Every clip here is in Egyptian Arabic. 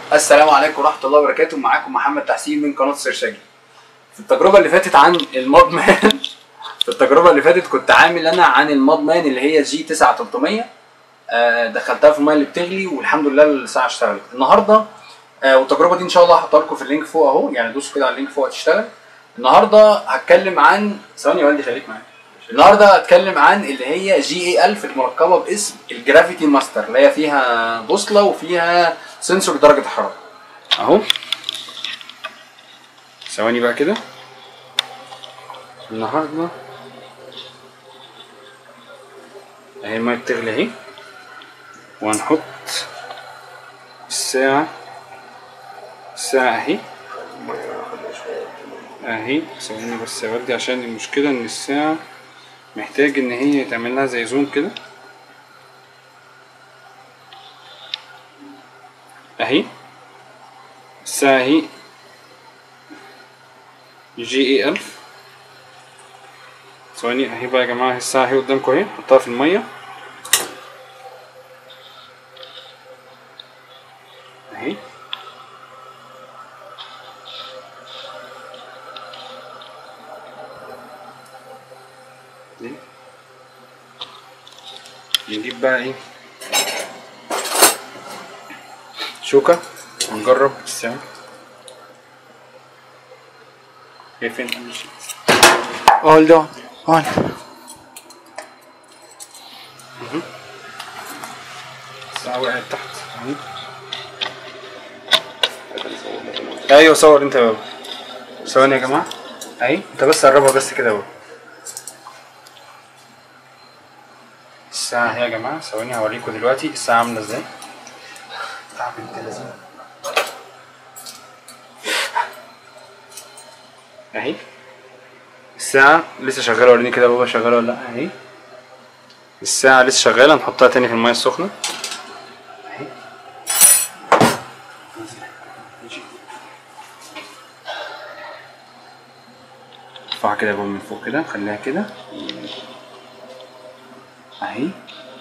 السلام عليكم ورحمه الله وبركاته معاكم محمد تحسين من قناه سرشاجي في التجربه اللي فاتت عن المضمان في التجربه اللي فاتت كنت عامل انا عن المضمان اللي هي جي 9300 آه، دخلتها في الميه اللي بتغلي والحمد لله الساعه اشتغلت النهارده آه، والتجربه دي ان شاء الله هحطها لكم في اللينك فوق اهو يعني دوسوا كده على اللينك فوق هتشتغل النهارده هتكلم عن ثواني يا والدي خليك معايا النهارده هتكلم عن اللي هي جي اي 1000 المركبه باسم الجرافيتي ماستر اللي هي فيها بوصله وفيها سنسور درجه الحراره اهو ثواني بقى كده النهارده اهي الميه بتغلي اهي وهنحط الساعة الساعة اهي اهي ثواني بس يا ولدي عشان المشكلة ان الساعة محتاج ان هي يتعمل لها زي زوم كده اهي الساعة اهي جي اي الف ثواني اهي بقى يا جماعة الساعة اهي قدامكم اهي حطها في المية اهي دي. نجيب بقى ايه شوكة ونجرب الساعة هي فين Hold on. On. الساعة وقعت تحت اهي ايوه صور انت يا بابا ثواني يا جماعة اهي انت بس قربها بس كده يا بابا الساعة اهي يا جماعة ثواني هوريكم دلوقتي الساعة عاملة ازاي تعب انت لازم اهي الساعة لسه شغالة وريني كده يا بابا شغالة ولا لا اهي الساعة لسه شغالة نحطها تاني في المية السخنة اهي ارفعها كده يا بابا من فوق كده خليها كده اهي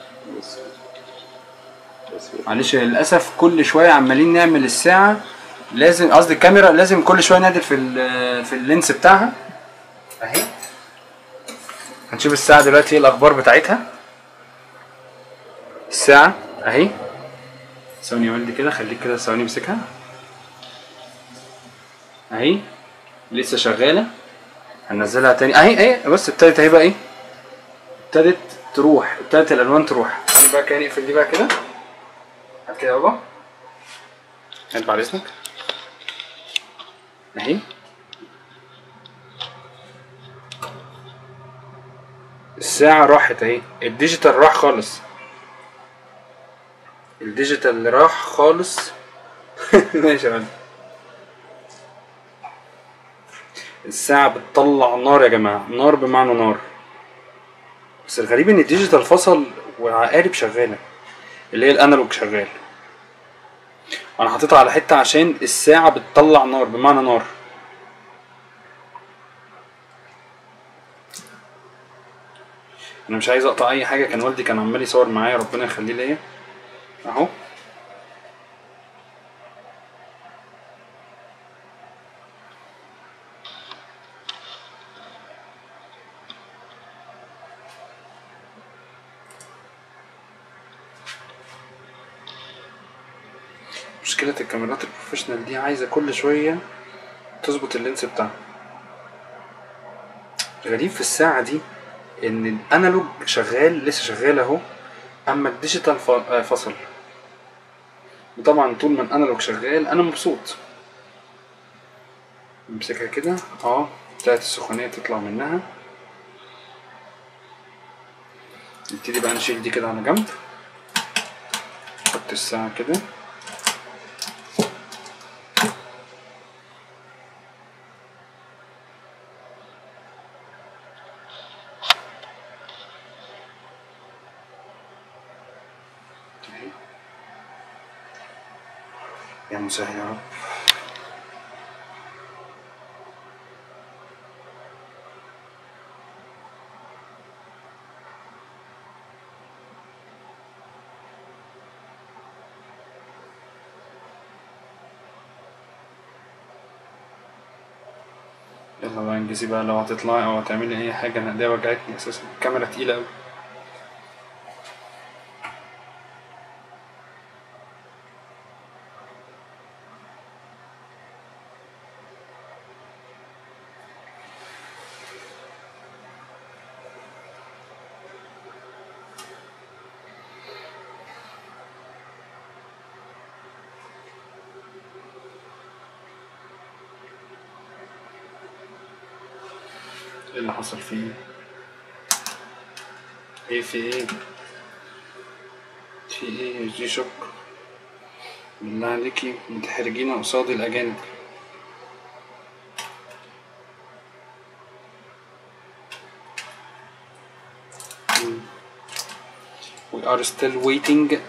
معلش للاسف كل شويه عمالين نعمل الساعه لازم قصدي الكاميرا لازم كل شويه نادر في ال- في اللينس بتاعها اهي هنشوف الساعه دلوقتي ايه الاخبار بتاعتها الساعه اهي ثواني يا ولدي كده خليك كده ثواني امسكها اهي لسه شغاله هننزلها تاني اهي اهي بص ابتدت اهي بقى ايه ابتدت تروح ابتدت الالوان تروح خلي بقى كده نقفل دي بقى كده هات كده يا بابا هات بعد اذنك اهي الساعة راحت اهي الديجيتال راح خالص الديجيتال راح خالص ماشي يا ولد الساعة بتطلع نار يا جماعة نار بمعنى نار بس الغريب ان الديجيتال فصل والعقارب شغالة اللي هي الانالوج شغال انا حاططها على حتة عشان الساعة بتطلع نار بمعنى نار انا مش عايز اقطع اي حاجة كان والدي كان عمال يصور معايا ربنا يخليه ليا اهو مشكلة الكاميرات البروفيشنال دي عايزة كل شوية تظبط اللينس بتاعها الغريب في الساعة دي إن الأنالوج شغال لسه شغال أهو أما الديجيتال ف- آه، فصل وطبعا طول ما الأنالوج شغال أنا مبسوط نمسكها كده اه بتاعت السخونية تطلع منها نبتدي بقى نشيل دي كده على جنب نحط الساعة كده أهي. يا مسهل يا رب يلا بقى انجزي بقى لو هتطلعي او هتعملي اي حاجة انا ايديا وجعتني اساسا الكاميرا تقيلة اوي ايه اللي حصل فيه ايه في ايه في ايه دي شك بالله عليكي بتحرجينا قصاد الاجانب Mm. We are still waiting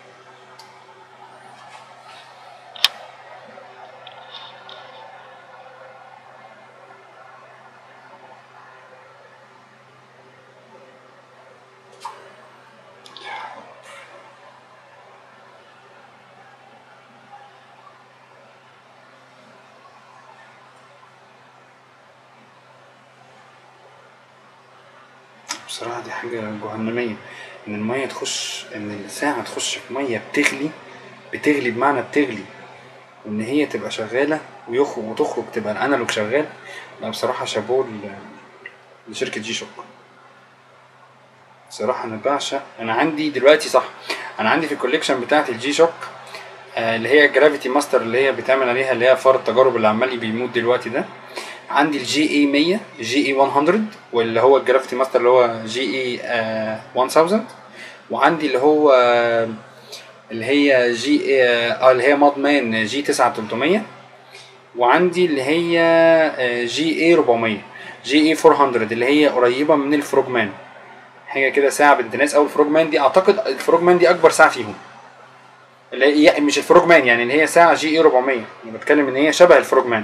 بصراحة دي حاجة جهنمية إن المية تخش إن الساعة تخش في مية بتغلي بتغلي بمعنى بتغلي وإن هي تبقى شغالة ويخرج وتخرج تبقى الأنالوج شغال لا بصراحة شابوه ل- لشركة جي شوك بصراحة أنا بعشق أنا عندي دلوقتي صح أنا عندي في الكوليكشن بتاعت الجي شوك آه، اللي هي الجرافيتي ماستر اللي هي بتعمل عليها اللي هي فار التجارب اللي عمال بيموت دلوقتي ده عندي الجي اي 100 جي اي 100 واللي هو الجرافيتي ماستر اللي هو جي اي 1000 وعندي اللي هو آه، اللي هي جي اي اه اللي هي ماد مان جي 9300 وعندي اللي هي آه، جي اي 400 جي اي 400 اللي هي قريبه من الفروجمان حاجه كده ساعه بنت ناس او الفروجمان دي اعتقد الفروجمان دي اكبر ساعه فيهم اللي هي مش الفروجمان يعني اللي هي ساعه جي اي 400 انا بتكلم ان هي شبه الفروجمان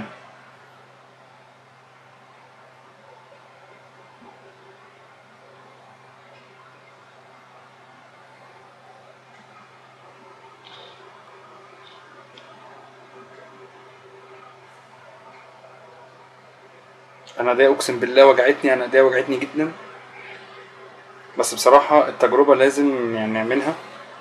انا ده اقسم بالله وجعتني انا ده وجعتني جدا بس بصراحة التجربة لازم يعني نعملها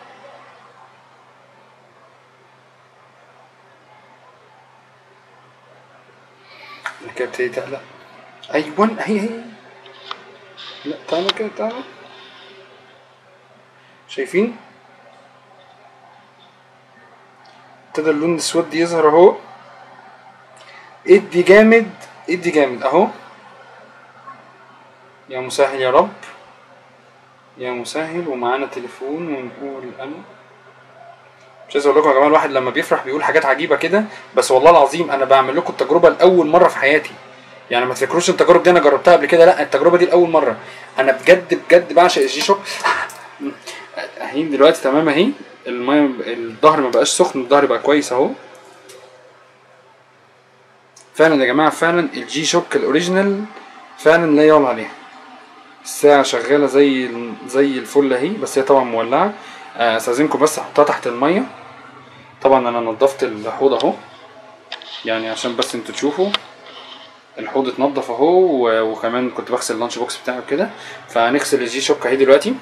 أنا كده ابتديت اقلق ايوه هي هي لا تعالى كده تعالى شايفين ابتدى اللون الاسود يظهر اهو ادي جامد ادي جامد اهو يا مسهل يا رب يا مسهل ومعانا تليفون ونقول الو مش عايز اقول لكم يا جماعه الواحد لما بيفرح بيقول حاجات عجيبه كده بس والله العظيم انا بعمل لكم التجربه لاول مره في حياتي يعني ما تفكروش التجارب دي انا جربتها قبل كده لا التجربه دي لاول مره انا بجد بجد بعشق الجي شوك اهي دلوقتي تمام اهي الميه الظهر ما بقاش سخن الظهر بقى كويس اهو فعلا يا جماعه فعلا الجي شوك الاوريجينال فعلا لا يعلى عليها الساعة شغالة زي زي الفل اهي بس هي طبعا مولعة آه، استاذنكم بس احطها تحت المية طبعا انا نضفت الحوض اهو يعني عشان بس انتوا تشوفوا الحوض اتنضف اهو و- وكمان كنت بغسل اللانش بوكس بتاعي وكده فهنغسل الجي شوك اهي دلوقتي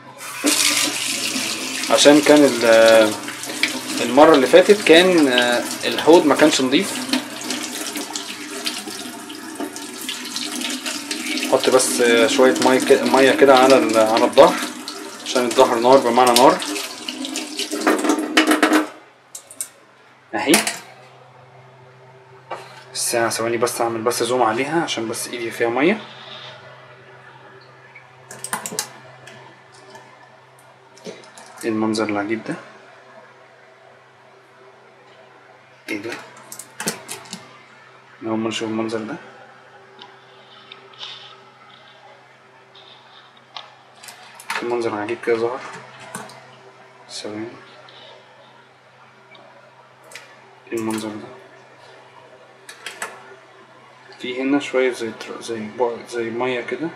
عشان كان ال- المرة اللي فاتت كان آه، الحوض ما كانش نضيف حط بس آه، شوية مية كده مية كده على ال- على الظهر عشان الظهر نار بمعنى نار اهي الساعة ثواني بس اعمل بس زوم عليها عشان بس ايدي فيها مية ايه المنظر العجيب ده ايه ده أنا اول مرة اشوف المنظر ده في منظر عجيب كده ظهر ثواني ايه المنظر ده في هنا شوية زي تر- زي بعد زي مية كده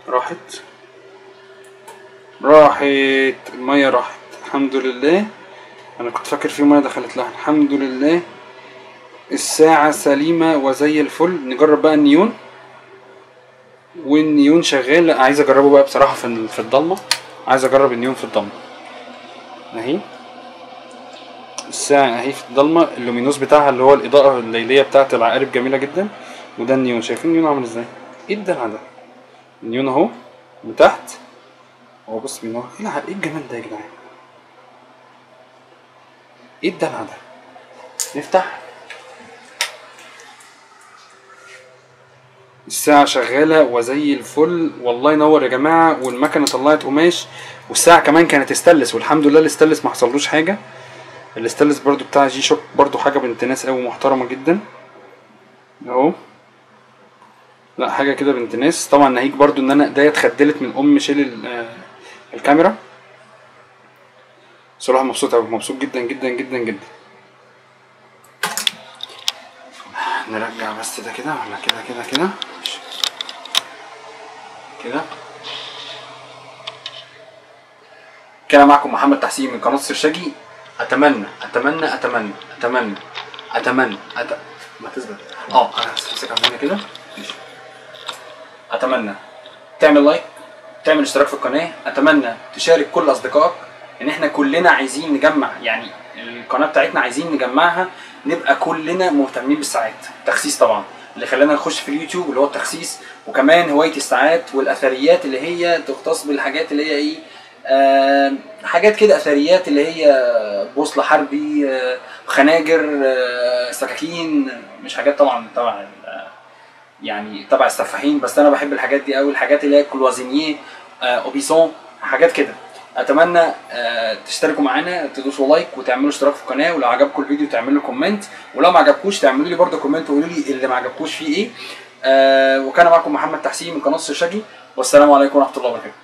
راحت راحت المية راحت الحمد لله انا كنت فاكر في مية دخلت لها الحمد لله الساعة سليمة وزي الفل نجرب بقى النيون والنيون شغال لا عايز اجربه بقى بصراحة في ال- في الضلمة عايز اجرب النيون في الضلمة اهي الساعة اهي في الضلمة اللومينوس بتاعها اللي هو الإضاءة الليلية بتاعت العقارب جميلة جدا وده النيون شايفين النيون عامل ازاي؟ ايه الدلع ده؟ النيون اهو من تحت هو بص من ورا ايه الع- ايه الجمال ده يا جدعان؟ ايه الدلع ده؟ نفتح الساعة شغالة وزي الفل والله ينور يا جماعة والمكنة طلعت قماش والساعة كمان كانت استلس والحمد لله الاستلس ما حصلوش حاجة الاستلس برضو بتاع جي شوك برضو حاجة بنت ناس قوي محترمة جدا اهو لا حاجة كده بنت ناس طبعا ناهيك برضو ان انا ايديا اتخدلت من ام شيل ال- آه، الكاميرا صراحة مبسوط اوي مبسوط جدا جدا جدا جدا نرجع بس ده كده ولا كده كده كده كده كان معكم محمد تحسين من قناه سرشاجي اتمنى اتمنى اتمنى اتمنى اتمنى أت... ما تثبت اه انا همسك عندنا كده ماشي. اتمنى تعمل لايك تعمل اشتراك في القناه اتمنى تشارك كل اصدقائك ان احنا كلنا عايزين نجمع يعني القناه بتاعتنا عايزين نجمعها نبقى كلنا مهتمين بالساعات تخسيس طبعا اللي خلانا نخش في اليوتيوب اللي هو التخسيس وكمان هوايه الساعات والاثريات اللي هي تختص بالحاجات اللي هي ايه آه حاجات كده اثريات اللي هي بوصله حربي آه خناجر آه سكاكين مش حاجات طبعا تبع ال- يعني تبع السفاحين بس انا بحب الحاجات دي قوي الحاجات اللي هي كلوازينيه آه اوبيسون حاجات كده اتمنى آه تشتركوا معانا تدوسوا لايك وتعملوا اشتراك في القناه ولو عجبكم الفيديو تعملوا كومنت ولو ما عجبكوش تعملوا لي برده كومنت وقولوا لي اللي ما عجبكوش فيه ايه آه وكان معكم محمد تحسين من قناه الشاجي والسلام عليكم ورحمه الله وبركاته